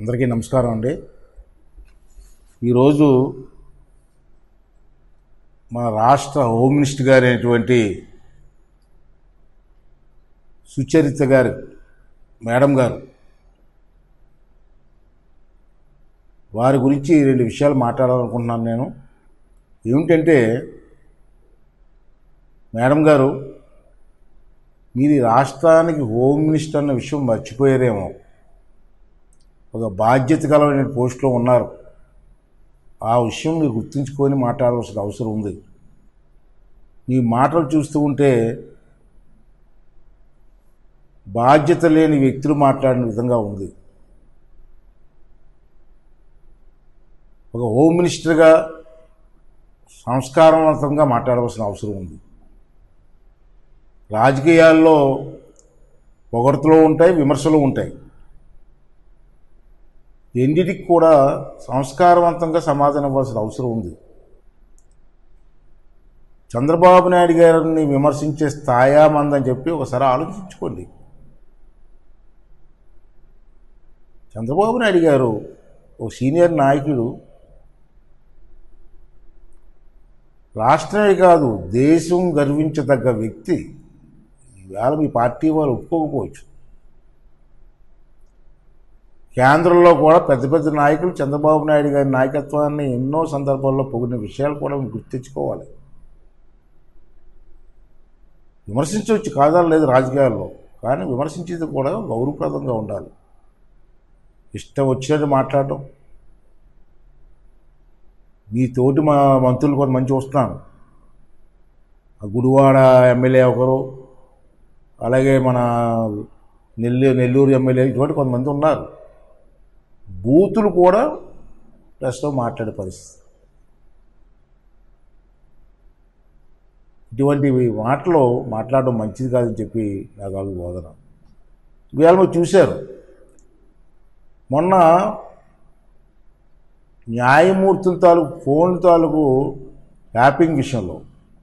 అందరికీ నమస్కారం అండి ఈరోజు మన రాష్ట్ర హోమ్ మినిస్టర్ గారు అయినటువంటి సుచరిత గారు మేడం గారు వారి గురించి రెండు విషయాలు మాట్లాడాలనుకుంటున్నాను నేను ఏమిటంటే మేడం గారు మీరు ఈ రాష్ట్రానికి హోమ్ మినిస్టర్ అన్న విషయం మర్చిపోయారేమో ఒక బాధ్యత కలమైన పోస్టులో ఉన్నారు ఆ విషయం మీరు గుర్తుంచుకొని మాట్లాడవలసిన అవసరం ఉంది మీ మాటలు చూస్తూ ఉంటే బాధ్యత లేని వ్యక్తులు మాట్లాడిన విధంగా ఉంది ఒక హోమ్ మినిస్టర్గా సంస్కారవంతంగా మాట్లాడవలసిన అవసరం ఉంది రాజకీయాల్లో పొగడ్తలు ఉంటాయి విమర్శలు ఉంటాయి రెండిటికి కూడా సంస్కారవంతంగా సమాధానం ఇవ్వాల్సిన అవసరం ఉంది చంద్రబాబు నాయుడు గారిని విమర్శించే స్థాయా మందని చెప్పి ఒకసారి ఆలోచించుకోండి చంద్రబాబు నాయుడు గారు ఒక సీనియర్ నాయకుడు రాష్ట్రమే కాదు దేశం గర్వించదగ్గ వ్యక్తి ఈవేళ మీ పార్టీ వాళ్ళు ఒప్పుకోకపోవచ్చు కేంద్రంలో కూడా పెద్ద పెద్ద నాయకులు చంద్రబాబు నాయుడు గారి నాయకత్వాన్ని ఎన్నో సందర్భాల్లో పొగిడిన విషయాలు కూడా మీరు గుర్తించుకోవాలి విమర్శించవచ్చు కాదని లేదు రాజకీయాల్లో కానీ విమర్శించేది కూడా గౌరవప్రదంగా ఉండాలి ఇష్టం వచ్చినట్టు మాట్లాడటం మీ తోటి మా మంత్రులు కొంతమంది చూస్తున్నాను ఆ గుడివాడ ఎమ్మెల్యే ఒకరు అలాగే మన నెల్లూరు నెల్లూరు ఎమ్మెల్యే ఇటువంటి కొంతమంది ఉన్నారు బూతులు కూడా ప్రెస్లో మాట్లాడే పరిస్థితి ఇటువంటి మాటలు మాట్లాడడం మంచిది కాదని చెప్పి నాకు అవి బోధన ఇవాళ మీరు చూశారు మొన్న న్యాయమూర్తుల తాలూకు ఫోన్ తాలూకు ట్యాపింగ్ విషయంలో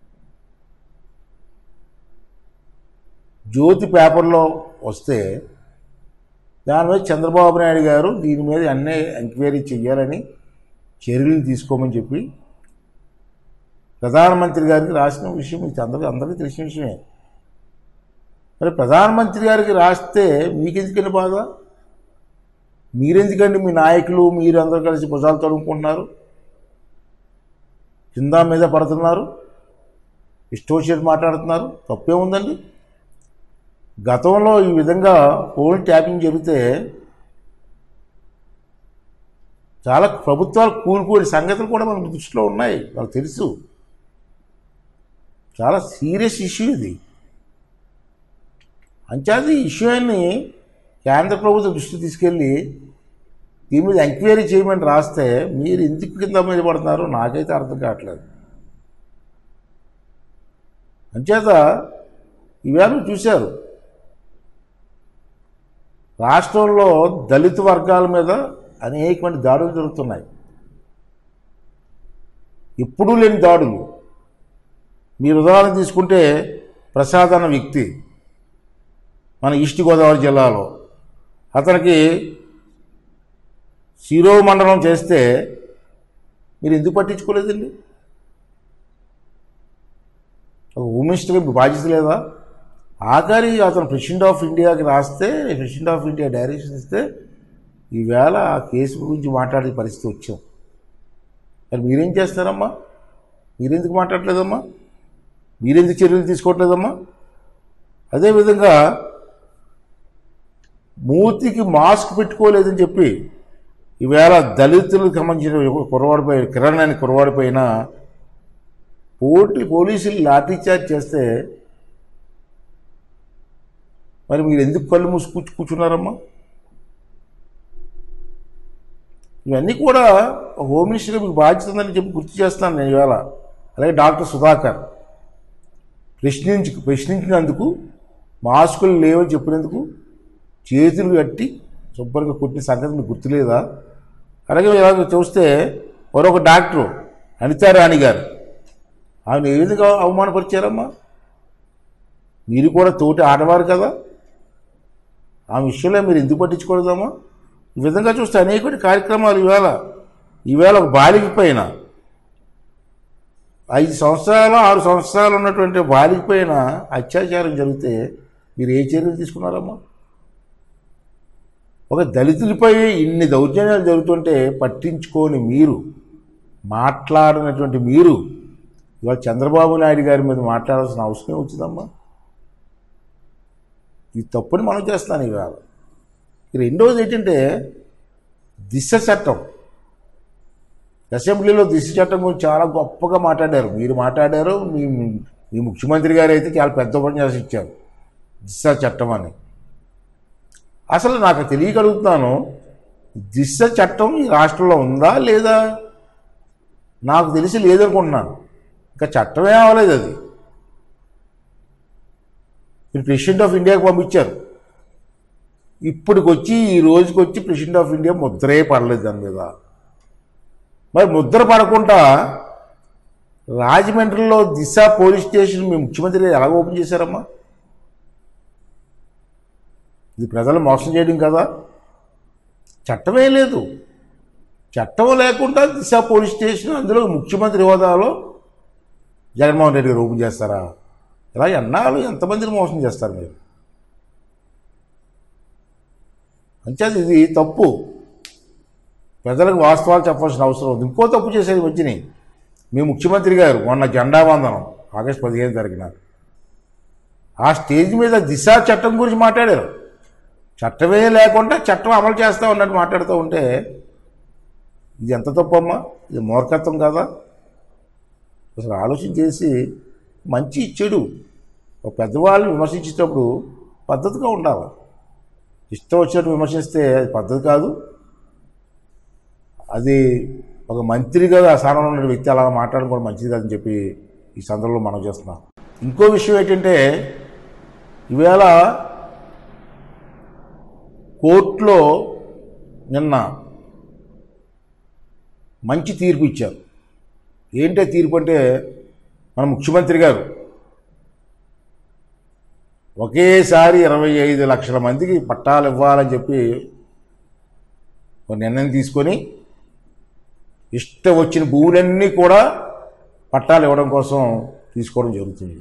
జ్యోతి పేపర్లో వస్తే దాని మీద చంద్రబాబు నాయుడు గారు దీని మీద అన్నీ ఎంక్వైరీ చేయాలని చర్యలు తీసుకోమని చెప్పి ప్రధానమంత్రి గారికి రాసిన విషయం మీకు అందరికీ అందరికీ తెలిసిన విషయమే మరి ప్రధానమంత్రి గారికి రాస్తే మీకెందుకని బాధ మీరెందుకండి మీ నాయకులు మీరు అందరూ కలిసి భుజాలు తడుముకుంటున్నారు కింద మీద పడుతున్నారు ఇష్టోషియట్ మాట్లాడుతున్నారు తప్పే ఉందండి గతంలో ఈ విధంగా ఫోన్ ట్యాపింగ్ జరిగితే చాలా ప్రభుత్వాలు కూలిపోయిన సంగతులు కూడా మనకు దృష్టిలో ఉన్నాయి వాళ్ళకి తెలుసు చాలా సీరియస్ ఇష్యూ ఇది అంచేది ఈ ఇష్యూని కేంద్ర ప్రభుత్వం దృష్టి తీసుకెళ్ళి దీని మీద ఎంక్వైరీ చేయమని రాస్తే మీరు ఎందుకు కింద మీద పడుతున్నారో నాకైతే అర్థం కావట్లేదు అంచేత ఇవేమో చూశారు రాష్ట్రంలో దళిత వర్గాల మీద అనేకమంది దాడులు జరుగుతున్నాయి ఎప్పుడూ లేని దాడులు మీరు ఉదాహరణ తీసుకుంటే ప్రసాద్ అన్న వ్యక్తి మన ఈస్ట్ గోదావరి జిల్లాలో అతనికి శిరోమండలం చేస్తే మీరు ఎందుకు పట్టించుకోలేదండి ఒక హోమ్ మినిస్టర్గా మీ బాధ్యత లేదా ఆఖరి అతను ప్రెసిడెంట్ ఆఫ్ ఇండియాకి రాస్తే ప్రెసిడెంట్ ఆఫ్ ఇండియా డైరెక్షన్ ఇస్తే ఈవేళ ఆ కేసు గురించి మాట్లాడే పరిస్థితి వచ్చాం మరి మీరేం చేస్తారమ్మా మీరెందుకు మాట్లాడలేదమ్మా మీరెందుకు చర్యలు తీసుకోవట్లేదమ్మా అదేవిధంగా మూతికి మాస్క్ పెట్టుకోలేదని చెప్పి ఈవేళ దళితులకు సంబంధించిన కురవాడిపై కిరణ్ అని కురవాడిపైన పోటీ పోలీసులు లాఠీచార్జ్ చేస్తే మరి మీరు ఎందుకు కళ్ళు మూసి కూర్చు కూర్చున్నారమ్మా ఇవన్నీ కూడా హోమ్ మినిస్టర్గా మీకు బాధ్యత ఉందని చెప్పి గుర్తు చేస్తున్నాను నేను ఇవాళ అలాగే డాక్టర్ సుధాకర్ ప్రశ్నించి ప్రశ్నించినందుకు మాస్కులు లేవని చెప్పినందుకు చేతులు కట్టి శుభ్రంగా కొట్టిన సంగతి మీకు గుర్తులేదా అలాగే ఇలాగ చూస్తే మరొక డాక్టరు అనితారాణి గారు ఆమెను ఏ విధంగా అవమానపరిచారమ్మా మీరు కూడా తోటి ఆడవారు కదా ఆ విషయంలో మీరు ఎందుకు పట్టించుకోలేదమ్మా ఈ విధంగా చూస్తే అనేక కార్యక్రమాలు ఈవేళ ఈవేళ ఒక బాలిక పైన ఐదు సంవత్సరాలు ఆరు సంవత్సరాలు ఉన్నటువంటి బాలిక పైన అత్యాచారం జరిగితే మీరు ఏ చర్యలు తీసుకున్నారమ్మా ఒక దళితులపై ఇన్ని దౌర్జన్యాలు జరుగుతుంటే పట్టించుకోని మీరు మాట్లాడినటువంటి మీరు ఇవాళ చంద్రబాబు నాయుడు గారి మీద మాట్లాడాల్సిన అవసరం వచ్చిందమ్మా ఇది తప్పుని మనం చేస్తాను ఇవాళ ఈ రెండవది ఏంటంటే దిశ చట్టం అసెంబ్లీలో దిశ చట్టం గురించి చాలా గొప్పగా మాట్లాడారు మీరు మాట్లాడారు మీ మీ ముఖ్యమంత్రి గారు అయితే చాలా పెద్ద ఉపన్యాసం ఇచ్చారు దిశ చట్టం అని అసలు నాకు తెలియగలుగుతున్నాను దిశ చట్టం ఈ రాష్ట్రంలో ఉందా లేదా నాకు తెలిసి లేదనుకుంటున్నాను ఇంకా చట్టమే అవ్వలేదు అది మీరు ప్రెసిడెంట్ ఆఫ్ ఇండియాకి పంపించారు ఇప్పటికి వచ్చి ఈ రోజుకి వచ్చి ప్రెసిడెంట్ ఆఫ్ ఇండియా ముద్రే పడలేదు దాని మీద మరి ముద్ర పడకుండా రాజమండ్రిలో దిశ పోలీస్ స్టేషన్ మీ ముఖ్యమంత్రి గారు ఎలా ఓపెన్ చేశారమ్మా ఇది ప్రజలు మోసం చేయడం కదా చట్టమే లేదు చట్టం లేకుండా దిశ పోలీస్ స్టేషన్ అందులో ముఖ్యమంత్రి హోదాలో జగన్మోహన్ రెడ్డి గారు ఓపెన్ చేస్తారా ఇలా ఎన్నాళ్ళు ఎంతమందిని మోసం చేస్తారు మీరు అంచేది ఇది తప్పు ప్రజలకు వాస్తవాలు చెప్పాల్సిన అవసరం ఉంది ఇంకో తప్పు చేసేది వచ్చినాయి మీ ముఖ్యమంత్రి గారు మొన్న జెండా వందనం ఆగస్టు పదిహేను తారీఖున ఆ స్టేజ్ మీద దిశ చట్టం గురించి మాట్లాడారు చట్టమే లేకుండా చట్టం అమలు చేస్తా ఉన్నట్టు మాట్లాడుతూ ఉంటే ఇది ఎంత తప్పమ్మా ఇది మూర్ఖత్వం కదా అసలు ఆలోచన చేసి మంచి చెడు ఒక పెద్దవాళ్ళు విమర్శించేటప్పుడు పద్ధతిగా ఉండాలి ఇష్టం వచ్చినట్టు విమర్శిస్తే అది పద్ధతి కాదు అది ఒక మంత్రిగా ఆ స్థానంలో ఉన్న వ్యక్తి అలా మాట్లాడడం కూడా మంచిది కాదని చెప్పి ఈ సందర్భంలో మనం చేస్తున్నాం ఇంకో విషయం ఏంటంటే ఈవేళ కోర్టులో నిన్న మంచి తీర్పు ఇచ్చారు ఏంటో తీర్పు అంటే మన ముఖ్యమంత్రి గారు ఒకేసారి ఇరవై ఐదు లక్షల మందికి పట్టాలు ఇవ్వాలని చెప్పి ఒక నిర్ణయం తీసుకొని ఇష్టం వచ్చిన భూములన్నీ కూడా పట్టాలు ఇవ్వడం కోసం తీసుకోవడం జరుగుతుంది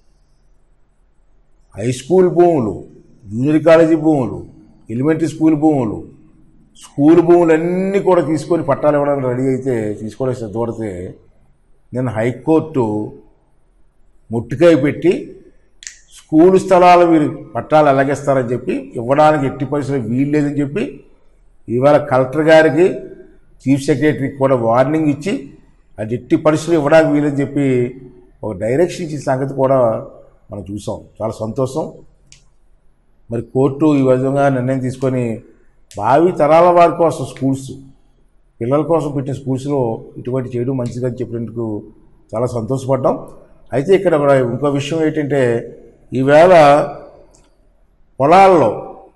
హై స్కూల్ భూములు జూనియర్ కాలేజీ భూములు ఎలిమెంటరీ స్కూల్ భూములు స్కూల్ భూములన్నీ కూడా తీసుకొని పట్టాలు ఇవ్వడానికి రెడీ అయితే తీసుకోవడం సిద్ధపడితే నేను హైకోర్టు ముట్టికాయ పెట్టి స్కూల్ స్థలాలు మీరు పట్టాలు ఎలాగేస్తారని చెప్పి ఇవ్వడానికి ఎట్టి పరిస్థితులు వీలు లేదని చెప్పి ఇవాళ కలెక్టర్ గారికి చీఫ్ సెక్రటరీకి కూడా వార్నింగ్ ఇచ్చి అది ఎట్టి పరిస్థితులు ఇవ్వడానికి వీలని చెప్పి ఒక డైరెక్షన్ ఇచ్చిన సంగతి కూడా మనం చూసాం చాలా సంతోషం మరి కోర్టు ఈ విధంగా నిర్ణయం తీసుకొని భావి తరాల వారి కోసం స్కూల్స్ పిల్లల కోసం పెట్టిన స్కూల్స్లో ఇటువంటి చేయడం మంచిదని చెప్పినందుకు చాలా సంతోషపడ్డాం అయితే ఇక్కడ మరి ఇంకో విషయం ఏంటంటే ఈవేళ పొలాల్లో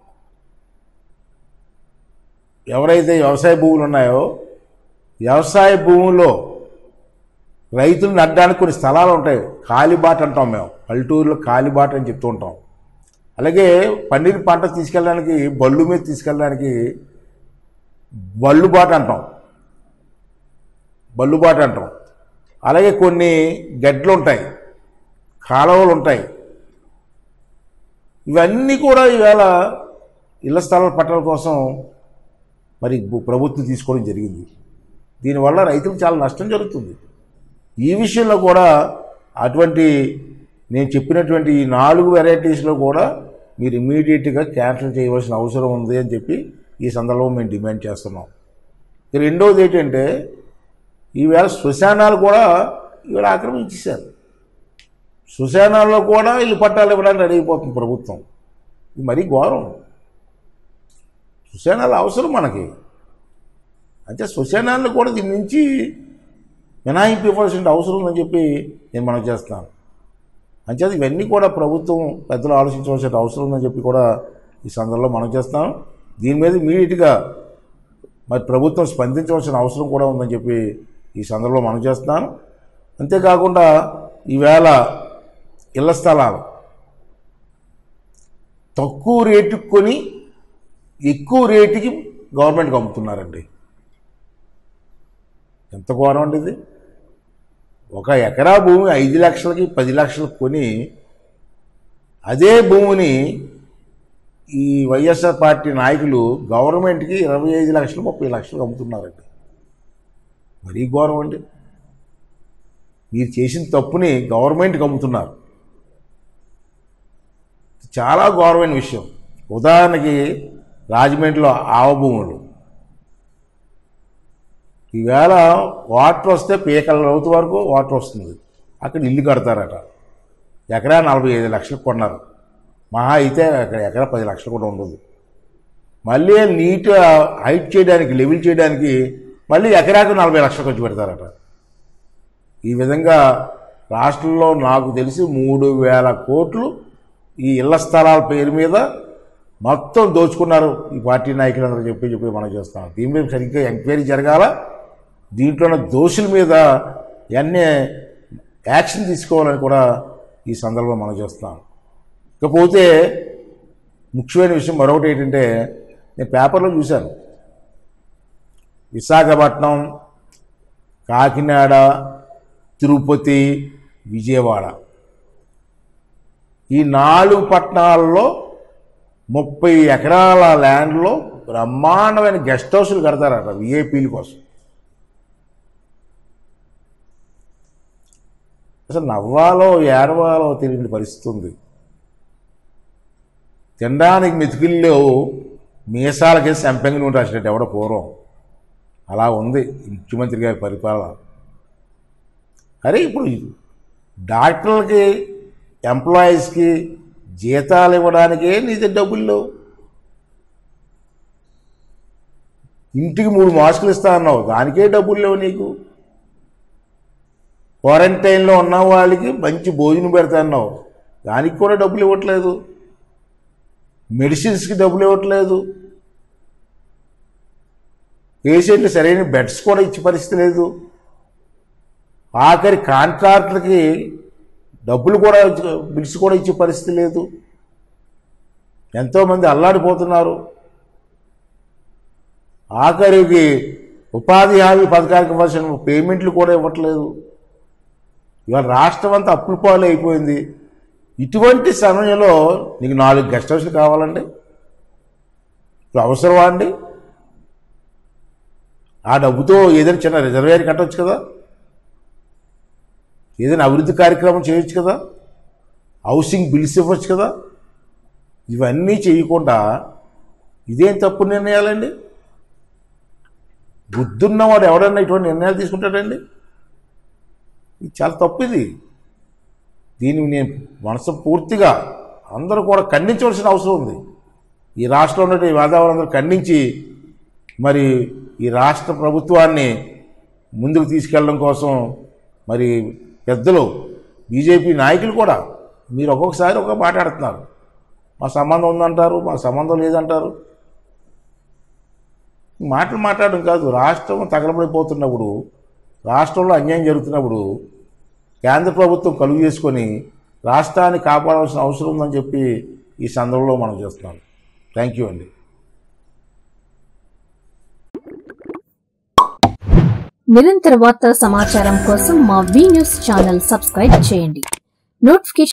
ఎవరైతే వ్యవసాయ భూములు ఉన్నాయో వ్యవసాయ భూముల్లో రైతులు నడ్డానికి కొన్ని స్థలాలు ఉంటాయి కాలిబాట అంటాం మేము పల్లెటూరులో కాలిబాట అని చెప్తూ ఉంటాం అలాగే పన్నీర్ పంట తీసుకెళ్ళడానికి బళ్ళు మీద తీసుకెళ్ళడానికి బళ్ళుబాట అంటాం బళ్ళుబాట అంటాం అలాగే కొన్ని గడ్డలు ఉంటాయి కాలువలు ఉంటాయి ఇవన్నీ కూడా ఈవేళ ఇళ్ల స్థలాల పట్టాల కోసం మరి భూ- ప్రభుత్వం తీసుకోవడం జరిగింది దీనివల్ల రైతులకు చాలా నష్టం జరుగుతుంది ఈ విషయంలో కూడా అటువంటి నేను చెప్పినటువంటి ఈ నాలుగు వెరైటీస్లో కూడా మీరు ఇమీడియట్గా క్యాన్సిల్ చేయవలసిన అవసరం ఉంది అని చెప్పి ఈ సందర్భంలో మేము డిమాండ్ చేస్తున్నాం ఇక రెండవది ఏంటంటే ఈవేళ శ్మశానాలు కూడా ఈవేళ ఆక్రమించేశారు శ్మశానాల్లో కూడా ఇల్లు పట్టాలు ఇవ్వడానికి రెడీ అయిపోతుంది ప్రభుత్వం ఇది మరీ ఘోరం శ్మశానాలు అవసరం మనకి అంటే శ్మశానాలను కూడా దీని నుంచి మినహాయింపు ఇవ్వాల్సిన అవసరం ఉందని చెప్పి నేను మనం చేస్తున్నాను అంచేది ఇవన్నీ కూడా ప్రభుత్వం పెద్దలు ఆలోచించవలసిన అవసరం ఉందని చెప్పి కూడా ఈ సందర్భంలో మనం చేస్తున్నాం దీని మీద ఇమీడియట్గా మరి ప్రభుత్వం స్పందించవలసిన అవసరం కూడా ఉందని చెప్పి ఈ సందర్భంలో మనం చేస్తున్నాను అంతేకాకుండా ఈవేళ ఇళ్ల స్థలాలు తక్కువ రేటుకి కొని ఎక్కువ రేటుకి గవర్నమెంట్కి అమ్ముతున్నారండి ఎంత ఘోరం అండి ఇది ఒక ఎకరా భూమి ఐదు లక్షలకి పది లక్షలకు కొని అదే భూమిని ఈ వైఎస్ఆర్ పార్టీ నాయకులు గవర్నమెంట్కి ఇరవై ఐదు లక్షలు ముప్పై లక్షలు అమ్ముతున్నారండి మరీ ఘోరం అండి మీరు చేసిన తప్పుని గవర్నమెంట్కి అమ్ముతున్నారు చాలా ఘోరమైన విషయం ఉదాహరణకి రాజమండ్రిలో ఆవ భూములు ఈవేళ వాటర్ వస్తే పీకల లోతు వరకు వాటర్ వస్తుంది అక్కడ ఇల్లు కడతారట ఎకరా నలభై ఐదు లక్షలకు కొన్నారు మహా అయితే అక్కడ ఎకరా పది లక్షలు కూడా ఉండదు మళ్ళీ నీట్ హైట్ చేయడానికి లెవెల్ చేయడానికి మళ్ళీ ఎకరాకు నలభై లక్షలు ఖర్చు పెడతారట ఈ విధంగా రాష్ట్రంలో నాకు తెలిసి మూడు వేల కోట్లు ఈ ఇళ్ల స్థలాల పేరు మీద మొత్తం దోచుకున్నారు ఈ పార్టీ నాయకులందరూ చెప్పి చెప్పి మనం చేస్తాం దీని మీద సరిగ్గా ఎంక్వైరీ జరగాల దీంట్లో ఉన్న దోషుల మీద ఎన్ని యాక్షన్ తీసుకోవాలని కూడా ఈ సందర్భంలో మనం చేస్తాం ఇకపోతే ముఖ్యమైన విషయం మరొకటి ఏంటంటే నేను పేపర్లో చూశాను విశాఖపట్నం కాకినాడ తిరుపతి విజయవాడ ఈ నాలుగు పట్టణాల్లో ముప్పై ఎకరాల ల్యాండ్లో బ్రహ్మాండమైన గెస్ట్ హౌస్లు కడతారట విఐపీల కోసం అసలు నవ్వాలో ఏడవాలో తెలియని పరిస్థితి ఉంది తినడానికి మెతుకుల్లో మీసాలకి సంపెంగ నూనె రాసినట్టు ఎవడో పూర్వం అలా ఉంది ముఖ్యమంత్రి గారి పరిపాలన అరే ఇప్పుడు డాక్టర్లకి ఎంప్లాయీస్కి జీతాలు ఇవ్వడానికే నీ దగ్గర డబ్బులు లేవు ఇంటికి మూడు మాస్కులు ఇస్తా అన్నావు దానికే డబ్బులు లేవు నీకు క్వారంటైన్లో ఉన్న వాళ్ళకి మంచి భోజనం పెడతా అన్నావు దానికి కూడా డబ్బులు ఇవ్వట్లేదు మెడిసిన్స్కి డబ్బులు ఇవ్వట్లేదు పేషెంట్లు సరైన బెడ్స్ కూడా ఇచ్చే పరిస్థితి లేదు ఆఖరి కాంట్రాక్టర్కి డబ్బులు కూడా ఇచ్చే- బిల్స్ కూడా ఇచ్చే పరిస్థితి లేదు ఎంతోమంది అల్లాడిపోతున్నారు ఆఖరికి ఉపాధి హామీ పథకానికి ఇవ్వాల్సిన పేమెంట్లు కూడా ఇవ్వట్లేదు ఇవాళ రాష్ట్రం అంతా అప్పుల పాలు అయిపోయింది ఇటువంటి సమయంలో నీకు నాలుగు గెస్ట్ హౌస్లు కావాలండి ఇప్పుడు అవసరమా అండి ఆ డబ్బుతో ఏదైనా చిన్న రిజర్వేర్ కట్టవచ్చు కదా ఏదైనా అభివృద్ధి కార్యక్రమం చేయొచ్చు కదా హౌసింగ్ బిల్స్ ఇవ్వచ్చు కదా ఇవన్నీ చేయకుండా ఇదేం తప్పు నిర్ణయాలండి బుద్ధున్నవాడు ఎవడన్నా ఇటువంటి నిర్ణయాలు తీసుకుంటాడండి ఇది చాలా తప్పు ఇది దీన్ని నేను మనసు పూర్తిగా అందరూ కూడా ఖండించవలసిన అవసరం ఉంది ఈ రాష్ట్రంలో ఉండే వాతావరణం ఖండించి మరి ఈ రాష్ట్ర ప్రభుత్వాన్ని ముందుకు తీసుకెళ్ళడం కోసం మరి పెద్దలు బీజేపీ నాయకులు కూడా మీరు ఒక్కొక్కసారి ఒక మాట్లాడుతున్నారు మా సంబంధం ఉందంటారు మా సంబంధం లేదంటారు మాటలు మాట్లాడడం కాదు రాష్ట్రం తగలబడిపోతున్నప్పుడు రాష్ట్రంలో అన్యాయం జరుగుతున్నప్పుడు కేంద్ర ప్రభుత్వం కలుగు చేసుకొని రాష్ట్రాన్ని కాపాడవలసిన అవసరం ఉందని చెప్పి ఈ సందర్భంలో మనం చేస్తున్నాం థ్యాంక్ యూ అండి నిరంతర వార్తా సమాచారం కోసం మా వి న్యూస్ ఛానల్ సబ్స్క్రైబ్ చేయండి నోటిఫికేషన్